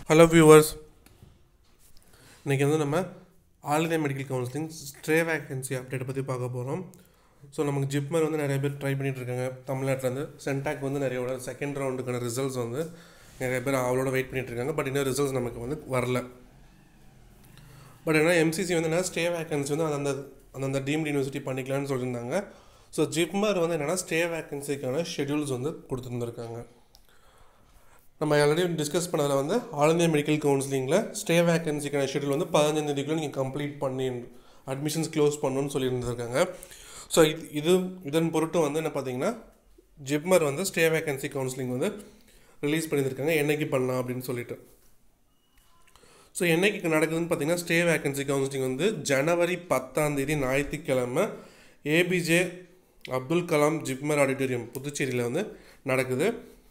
hello viewers இன்றைக்கி வந்து நம்ம all India medical counselling stray vacancy அப்டேட்டை பற்றி பார்க்க போகிறோம் ஸோ நமக்கு ஜிப்மர் வந்து நிறைய பேர் ட்ரை பண்ணிட்டு இருக்காங்க தமிழ்நாட்டிலேருந்து சென்டாக் வந்து நிறைய செகண்ட் ரவுண்டுக்கான ரிசல்ட்ஸ் வந்து நிறைய பேர் அவளோட வெயிட் பண்ணிட்டு இருக்காங்க பட் இன்னும் ரிசல்ட்ஸ் நமக்கு வந்து வரல பட் என்ன எம்சிசி வந்து என்ன ஸ்டே வேகன்சி வந்து அந்தந்த அந்தந்த டீம்டு யூனிவர்சிட்டி பண்ணிக்கலாம்னு சொல்லியிருந்தாங்க ஸோ ஜிப்மர் வந்து என்னென்னா ஸ்டே வேகன்சிக்கான ஷெட்யூல்ஸ் வந்து கொடுத்துருந்துருக்காங்க நம்ம ஆல்ரெடி டிஸ்கஸ் பண்ணதில் வந்து ஆல் இந்தியா மெடிக்கல் கவுன்சிலிங்கில் ஸ்டே வேகன்சிக்கான ஷெட்யூல் வந்து பதினஞ்சாம் தேதிக்குள்ள நீங்கள் கம்ப்ளீட் பண்ணி அட்மிஷன்ஸ் க்ளோஸ் பண்ணணும்னு சொல்லியிருந்திருக்காங்க ஸோ இது இது இதன் பொருட்டு வந்து என்ன பார்த்தீங்கன்னா ஜிப்மர் வந்து ஸ்டே வேகன்சி கவுன்சிலிங் வந்து ரிலீஸ் பண்ணியிருக்காங்க என்னைக்கு பண்ணலாம் அப்படின்னு சொல்லிட்டு ஸோ என்னைக்கு நடக்குதுன்னு பார்த்தீங்கன்னா ஸ்டே வேகன்சி கவுன்சிலிங் வந்து ஜனவரி பத்தாம் தேதி ஞாயிற்றுக்கிழமை ஏபிஜே அப்துல் கலாம் ஜிப்மர் ஆடிட்டோரியம் புதுச்சேரியில் வந்து நடக்குது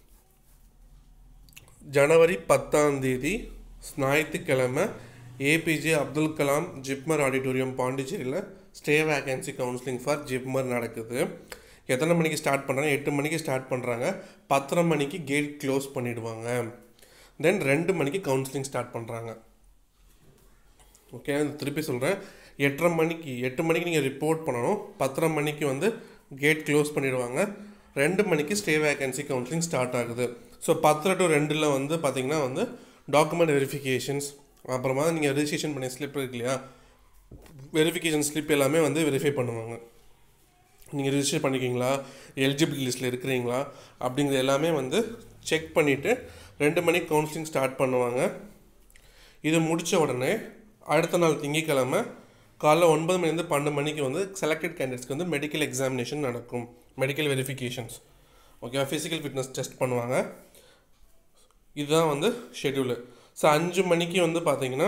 ஜனவரி பத்தாம் தேதி ஞாயிற்றுக்கிழமை ஏபிஜே அப்துல் கலாம் ஜிப்மர் ஆடிட்டோரியம் பாண்டிச்சேரியில் stay vacancy counselling for JIPMER நடக்குது எத்தனை மணிக்கு ஸ்டார்ட் பண்ணுறாங்க எட்டு மணிக்கு ஸ்டார்ட் பண்ணுறாங்க பத்தரை மணிக்கு கேட் க்ளோஸ் பண்ணிவிடுவாங்க தென் ரெண்டு மணிக்கு கவுன்சிலிங் ஸ்டார்ட் பண்ணுறாங்க ஓகே திருப்பி சொல்கிறேன் எட்டரை மணிக்கு எட்டு மணிக்கு நீங்கள் ரிப்போர்ட் பண்ணணும் பத்தரை மணிக்கு வந்து கேட் க்ளோஸ் பண்ணிடுவாங்க ரெண்டு மணிக்கு ஸ்டே வேகன்சி கவுன்சிலிங் ஸ்டார்ட் ஆகுது ஸோ பத்தரை டு ரெண்டில் வந்து பார்த்தீங்கன்னா வந்து டாக்குமெண்ட் வெரிஃபிகேஷன்ஸ் அப்புறமா நீங்கள் ரெஜிஸ்ட்ரேஷன் பண்ணி ஸ்லிப் இருக்கு இல்லையா வெரிஃபிகேஷன் ஸ்லிப் எல்லாமே வந்து வெரிஃபை பண்ணுவாங்க நீங்கள் ரிஜிஸ்டர் பண்ணிக்கிங்களா எலிஜிபிலிட்டி லிஸ்ட்டில் இருக்கிறீங்களா அப்படிங்கிறது எல்லாமே வந்து செக் பண்ணிவிட்டு ரெண்டு மணிக்கு கவுன்சிலிங் ஸ்டார்ட் பண்ணுவாங்க இது முடித்த உடனே அடுத்த நாள் திங்கக்கிழமை காலைல ஒன்பது மணிலேருந்து பன்னெண்டு மணிக்கு வந்து செலக்டட் கேண்டிடேட்ஸ்க்கு வந்து மெடிக்கல் எக்ஸாமினேஷன் நடக்கும் மெடிக்கல் வெரிஃபிகேஷன்ஸ் ஓகேவா ஃபிசிக்கல் ஃபிட்னஸ் டெஸ்ட் பண்ணுவாங்க இதுதான் வந்து ஷெட்யூலு ஸோ அஞ்சு மணிக்கு வந்து பார்த்தீங்கன்னா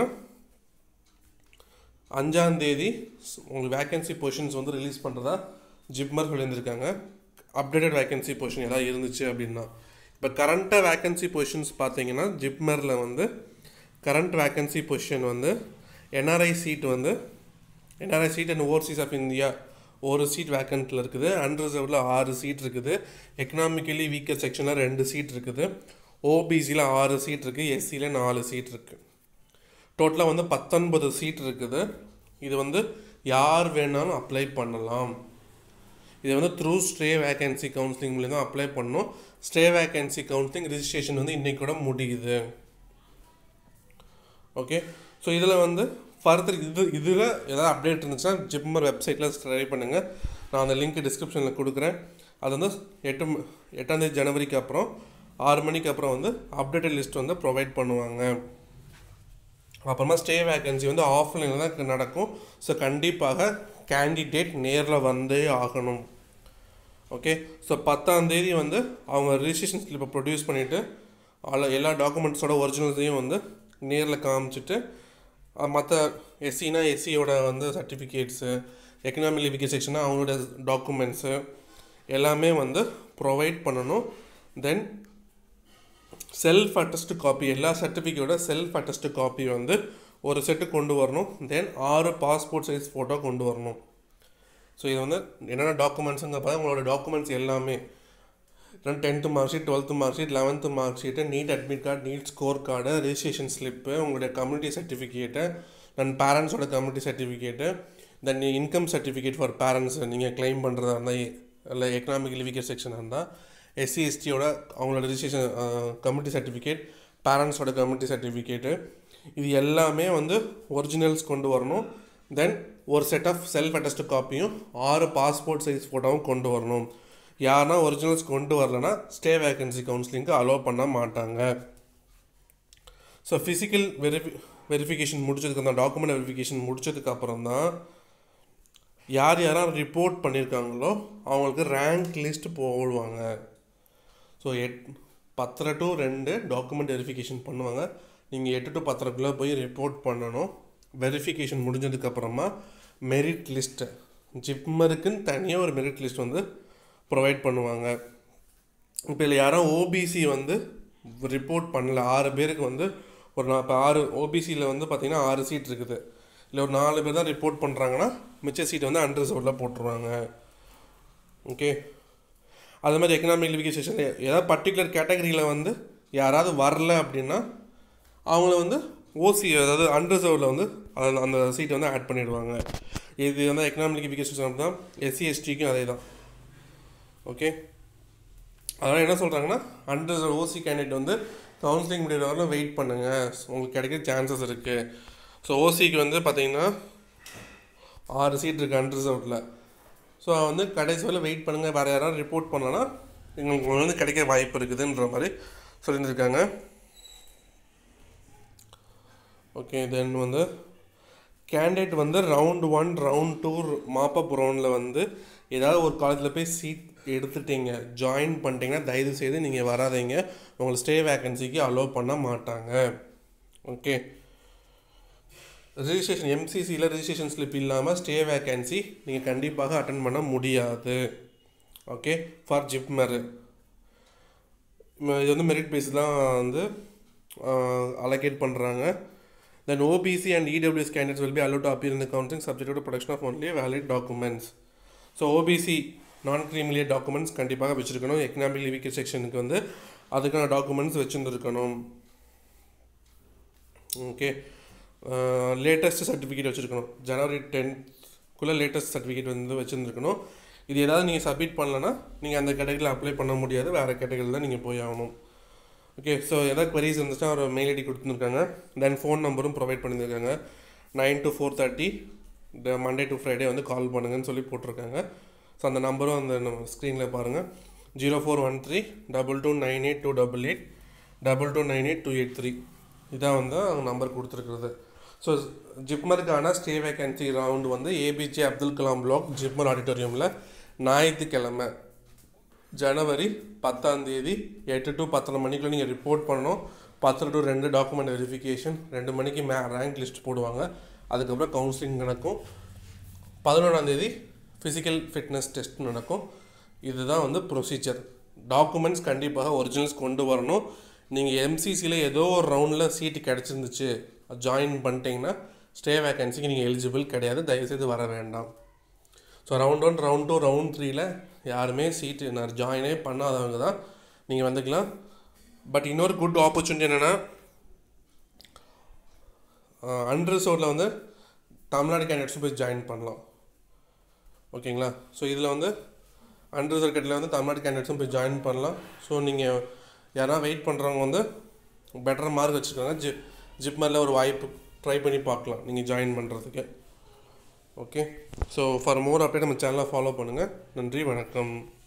அஞ்சாந்தேதி உங்களுக்கு வேக்கன்சி பொசிஷன்ஸ் வந்து ரிலீஸ் பண்ணுறதா ஜிப்மர் சொல்லியிருந்திருக்காங்க அப்டேட்டட் வேக்கன்சி பொசிஷன் ஏதாவது இருந்துச்சு அப்படின்னா இப்போ கரண்ட்டாக வேக்கன்சி பொசிஷன்ஸ் பார்த்தீங்கன்னா ஜிப்மரில் வந்து கரண்ட் வேக்கன்சி பொசிஷன் வந்து என்ஆர்ஐ சீட் வந்து NRI seat and overseas of India ஒரு சீட் வேக்கண்ட்டில் இருக்குது அன்ரிசர்வில் ஆறு சீட் இருக்குது எக்கனாமிக்கலி வீக்கர் செக்ஷனில் ரெண்டு சீட் இருக்குது ஓபிசியில் ஆறு சீட் இருக்குது எஸ்சியில் நாலு சீட் இருக்குது டோட்டலாக வந்து பத்தொன்பது சீட் இருக்குது இது வந்து யார் வேணாலும் அப்ளை பண்ணலாம் இது வந்து த்ரூ ஸ்டே வேகன்சி கவுன்சிலிங் மூலியம் தான் அப்ளை பண்ணணும் ஸ்டே வேகன்சி கவுன்சிலிங் ரிஜிஸ்ட்ரேஷன் வந்து இன்றைக்கி கூட முடியுது ஓகே ஸோ இதில் வந்து ஃபர்தர் இது இதில் ஏதாவது அப்டேட் இருந்துச்சுன்னா ஜிப்மர் வெப்சைட்டில் ட்ரை பண்ணுங்கள் நான் அந்த லிங்க் டிஸ்கிரிப்ஷனில் கொடுக்குறேன் அது வந்து எட்டு எட்டாந்தேதி ஜனவரிக்கு அப்புறம் ஆறு மணிக்கு அப்புறம் வந்து அப்டேட்டட் லிஸ்ட் வந்து ப்ரொவைட் பண்ணுவாங்க அப்புறமா ஸ்டே வேகன்சி வந்து ஆஃப்லைனில் தான் நடக்கும் ஸோ கண்டிப்பாக கேண்டிடேட் நேரில் வந்தே ஆகணும் ஓகே ஸோ பத்தாந்தேதி வந்து அவங்க ரிஜிஸ்ட்ரேஷன் ஸ்லிப்பை ப்ரொடியூஸ் பண்ணிவிட்டு அதில் எல்லா டாக்குமெண்ட்ஸோட ஒரிஜினல்ஸையும் வந்து நேரில் காமிச்சிட்டு மற்ற எஸ்சினா எஸ்சியோட வந்து சர்டிஃபிகேட்ஸு எக்கனாமிக் லிவிகே செக்ஷனா அவங்களோட டாக்குமெண்ட்ஸு எல்லாமே வந்து ப்ரொவைட் பண்ணணும் தென் செல்ஃப் அட்டஸ்டு காப்பி எல்லா சர்டிஃபிகேட்டோட செல்ஃப் அட்டஸ்டு காப்பி வந்து ஒரு செட்டு கொண்டு வரணும் தென் ஆறு பாஸ்போர்ட் சைஸ் ஃபோட்டோ கொண்டு வரணும் ஸோ இது வந்து என்னென்ன டாக்குமெண்ட்ஸுங்க பார்த்தா உங்களோட டாக்குமெண்ட்ஸ் எல்லாமே tenth mark sheet twelfth mark sheet eleventh mark sheet NEET admit card NEET score card registration slip உங்களுடைய கம்யூனிட்டி சர்டிஃபிகேட்டு தென் பேரண்ட்ஸோட community certificate then income certificate for parents நீங்கள் கிளைம் பண்ணுறதா இருந்தால் இல்லை எக்கனாமிக் லிவிகர் செக்ஷனாக இருந்தால் எஸ்சி எஸ்டியோட அவங்களோட ரிஜிஸ்ட்ரேஷன் கம்யூனிட்டி சர்டிஃபிகேட் பேரண்ட்ஸோட கம்யூனிட்டி சர்டிஃபிகேட்டு இது எல்லாமே வந்து ஒரிஜினல்ஸ் கொண்டு வரணும் தென் ஒரு செட் ஆஃப் செல்ஃப் அட்டஸ்டு காப்பியும் ஆறு பாஸ்போர்ட் சைஸ் ஃபோட்டோவும் கொண்டு வரணும் யாருனா ஒரிஜினல்ஸ் கொண்டு வரலனா ஸ்டே வேகன்சி கவுன்சிலிங்க்கு அலோவ் பண்ண மாட்டாங்க ஸோ ஃபிசிக்கல் வெரிஃபி வெரிஃபிகேஷன் முடிச்சதுக்கு அந்த டாக்குமெண்ட் வெரிஃபிகேஷன் முடிச்சதுக்கு அப்புறம் தான் யார் யாரெல்லாம் ரிப்போர்ட் பண்ணியிருக்காங்களோ அவங்களுக்கு ரேங்க் லிஸ்ட் போடுவாங்க ஸோ எட் பத்தரை டு ரெண்டு டாக்குமெண்ட் வெரிஃபிகேஷன் பண்ணுவாங்க நீங்கள் எட்டு டு பத்தரைக்குள்ளே போய் ரிப்போர்ட் பண்ணணும் வெரிஃபிகேஷன் முடிஞ்சதுக்கப்புறமா மெரிட் லிஸ்ட்டு ஜிப்மருக்குன்னு தனியாக ஒரு மெரிட் லிஸ்ட் வந்து ப்ரொவைட் பண்ணுவாங்க இப்போ இல்லை யாரோ ஓபிசி வந்து ரிப்போர்ட் பண்ணல ஆறு பேருக்கு வந்து ஒரு நான் இப்போ ஆறு ஓபிசியில் வந்து பார்த்திங்கன்னா ஆறு சீட் இருக்குது இல்லை ஒரு நாலு பேர் தான் ரிப்போர்ட் பண்ணுறாங்கன்னா மிச்ச சீட் வந்து அன்ரிசர்வ்டில் போட்டுருவாங்க ஓகே அது மாதிரி எக்கனாமிக் லிவிகேஷன் ஏதாவது பர்டிகுலர் கேட்டகரியில் வந்து யாராவது வரல அப்படின்னா அவங்கள வந்து ஓசி அதாவது அன்ரிசர்வ்டில் வந்து அந்த அந்த சீட்டை வந்து ஆட் பண்ணிடுவாங்க இது வந்து எக்கனாமிக் வீக்கஸ்ட் தான் எஸ்சி எஸ்டிக்கும் அதே தான் ஓகே அதனால் என்ன சொல்கிறாங்கன்னா அன்ரிசர்வ் ஓசி கேண்டிடேட் வந்து கவுன்சிலிங் முடிகிற வரலும் வெயிட் பண்ணுங்கள் உங்களுக்கு கிடைக்க சான்சஸ் இருக்குது ஸோ ஓசிக்கு வந்து பார்த்தீங்கன்னா ஆறு சீட் இருக்குது அன்ரிசர்வ்டில் ஸோ வந்து கடைசி வரை வெயிட் பண்ணுங்கள் வேறு யாராவது ரிப்போர்ட் பண்ணனா எங்களுக்கு வந்து கிடைக்க வாய்ப்பு இருக்குதுன்ற மாதிரி சொல்லியிருக்காங்க ஓகே தென் வந்து கேண்டிடேட் வந்து round one round two mop up ரவுண்டில் வந்து ஏதாவது ஒரு காலேஜில் போய் சீட் எடுத்துட்டீங்க ஜாயின் பண்ணிட்டீங்கன்னா தயவு செய்து நீங்கள் வராதீங்க உங்களை ஸ்டே வேக்கன்சிக்கு அலோவ் பண்ண மாட்டாங்க ஓகே ரிஜிஸ்ட்ரேஷன் எம்சிசியில் ரிஜிஸ்ட்ரேஷன் ஸ்லிப் இல்லாமல் ஸ்டே வேக்கன்சி நீங்கள் கண்டிப்பாக அட்டன் பண்ண முடியாது ஓகே ஃபார் ஜிப்மர் இது வந்து மெரிட் பேஸ் தான் வந்து அலோகேட் பண்ணுறாங்க then OBC and EWS candidates will be allowed appear இந்த counselling subject to production of only valid documents so OBC non creamy layer documents கண்டிப்பாக வச்சுருக்கணும் எக்கனாமிக் வீக்கர் செக்ஷனுக்கு வந்து அதுக்கான டாக்குமெண்ட்ஸ் வச்சுருந்துருக்கணும் ஓகே லேட்டஸ்ட் சர்டிஃபிகேட் வச்சுருக்கணும் ஜனவரி டென்த்துக்குள்ளே லேட்டஸ்ட் சர்டிஃபிகேட் வந்து வச்சுருந்துருக்கணும் இது ஏதாவது நீங்கள் சப்மிட் பண்ணலன்னா நீங்கள் அந்த கேட்டகரியில் அப்ளை பண்ண முடியாது வேறு கேட்டகரியில் தான் நீங்கள் போய் ஆகணும் ஓகே ஸோ எதாவது queries இருந்துச்சுன்னா ஒரு மெயில் ஐடி கொடுத்துருக்காங்க தென் ஃபோன் நம்பரும் ப்ரொவைட் பண்ணியிருக்காங்க nine to four thirty Monday to Friday வந்து கால் பண்ணுங்கன்னு சொல்லி போட்டிருக்காங்க ஸோ அந்த நம்பரும் அந்த நம்ம ஸ்க்ரீனில் பாருங்கள் zero four one three double two nine eight two double eight double two nine eight two eight three இதான் வந்து அவங்க நம்பர் கொடுத்துருக்குறது ஸோ ஜிப்மருக்கான ஸ்டே வேகன்சி ரவுண்டு வந்து ஏபிஜே அப்துல் கலாம் பிளாக் ஜிப்மர் ஆடிட்டோரியமில் ஞாயிற்றுக்கிழமை ஜனவரி பத்தாம் தேதி எட்டு டு பத்தரை மணிக்குள்ள நீங்கள் ரிப்போர்ட் பண்ணணும் பத்து டு ரெண்டு டாக்குமெண்ட் வெரிஃபிகேஷன் ரெண்டு மணிக்கு மே ரேங்க் லிஸ்ட் போடுவாங்க அதுக்கப்புறம் கவுன்சிலிங் நடக்கும் பதினொன்றாம் தேதி ஃபிசிக்கல் ஃபிட்னஸ் டெஸ்ட் நடக்கும் இதுதான் வந்து ப்ரொசீஜர் டாக்குமெண்ட்ஸ் கண்டிப்பாக ஒரிஜினல்ஸ் கொண்டு வரணும் நீங்கள் எம்சிசியில் ஏதோ ஒரு ரவுண்டில் சீட்டு கிடச்சிருந்துச்சு ஜாயின் பண்ணிட்டீங்கன்னா ஸ்டே வேகன்சிக்கு நீங்கள் எலிஜிபிள் கிடையாது தயவுசெய்து வர வேண்டாம் so round one round two round த்ரீல யாருமே சீட்டு நான் ஜாயினே பண்ணாதவங்க தான் நீங்கள் வந்துக்கலாம் பட் இன்னொரு குட் ஆப்பர்ச்சுனிட்டி என்னென்னா அன்ரிசோர்டில் வந்து தமிழ்நாடு கேண்டிடேட்ஸும் போய் ஜாயின் பண்ணலாம் ஓகேங்களா ஸோ இதில் வந்து அன்ரிசர்வ் கேட்டில் வந்து தமிழ்நாடு கேண்டிடேட்ஸும் போய் ஜாயின் பண்ணலாம் ஸோ நீங்கள் யாரா வெயிட் பண்ணுறவங்க வந்து பெட்டர் மார்க் வச்சுருக்காங்க ஜி ஜிப்மரில் ஒரு வாய்ப்பு ட்ரை பண்ணி பார்க்கலாம் நீங்கள் ஜாயின் பண்ணுறதுக்கு okay so for more update நம்ம சேனலை ஃபாலோ பண்ணுங்கள் நன்றி வணக்கம்